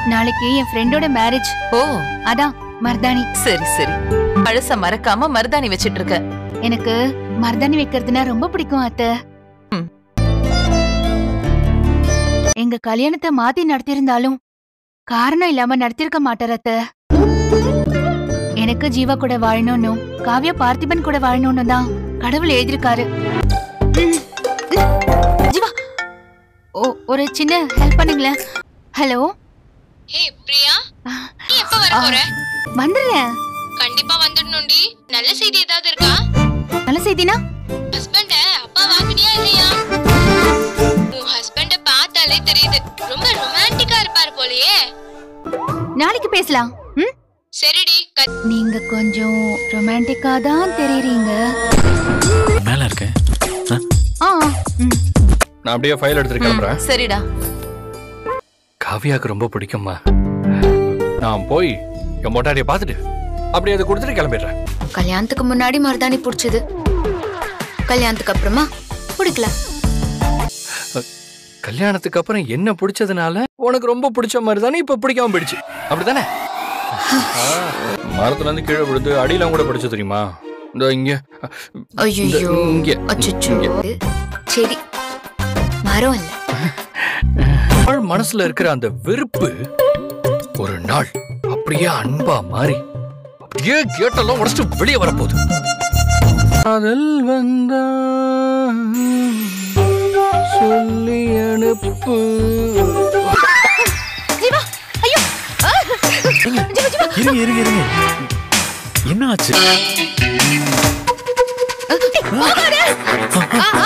நாளைக்கு என் ஃப்ரெண்டோட மேரேஜ் ஓ அதான் மர்தானி சரி சரி பழச மறக்காம மருதாணி வச்சிட்டு இருக்க எனக்கு மர்தானி வைக்கிறதுனா ரொம்ப பிடிக்கும் அத்தை ம். எங்க கல்யாணத்தை மாத்தி நடத்தியிருந்தாலும் காரணம் இல்லாம நடத்திருக்க மாட்டார் அத்தை எனக்கு ஜீவா கூட வாழணும்னு காவ்யா பார்த்திபன் கூட வாழணும்னு தான் கடவுள் எழுதியிருக்காரு ம். ஜீவா ஓ ஒரு சின்ன ஹெல்ப் பண்ணுங்களேன் ஹலோ ஹே பிரியா நீ எப்ப வர போற வந்துடுறேன் கண்டிப்பா வந்துடணும்டி நல்ல செய்தி ஏதாவது இருக்கா நல்ல செய்தினா ஹஸ்பண்ட அப்பா வாங்கினியா இல்லையா உன் ஹஸ்பண்ட பார்த்தாலே தெரியுது ரொம்ப ரொமான்டிக்கா இருப்பாரு போலயே நாளைக்கு பேசலாம் ம் சரிடி கத்- நீங்க கொஞ்சம் ரொமான்டிக்கா தான் தெரியுறீங்க மேல இருக்கேன் ஆ ம். நான் அப்படியே ஃபைல் எடுத்துட்டு கிளம்புறேன் சரிடா காவியாக்கு ரொம்ப பிடிக்கும்மா நான் போய் என் மொட்டாடியை பார்த்துட்டு அப்படியே அதை கொடுத்துட்டு கிளம்பிடுறேன் கல்யாணத்துக்கு முன்னாடி மருதாணி பிடிச்சது கல்யாணத்துக்கு அப்புறமா பிடிக்கல கல்யாணத்துக்கு அப்புறம் என்ன பிடிச்சதுனால உனக்கு ரொம்ப பிடிச்ச மாதிரி தானே இப்ப பிடிக்காம போயிடுச்சு அப்படிதானே ஆ, மரத்துல இருந்து கீழே விழுந்து அடியெல்லாம் கூட பிடிச்ச தெரியுமா இந்த இங்க இந்த ஐயோ இங்க அச்சச்சோ இங்க. சரி மரம் இல்ல அவள் மனசுல இருக்கிற அந்த வெறுப்பு ஒரு நாள் அப்படியே அன்பா மாறி அப்படியே கேட்டெல்லாம் உடச்சிட்டு வெளியே வரப்போகுது அதில் வந்தா சொல்லி அனுப்பு இருங்க இருங்க இருங்க என்ன ஆச்சு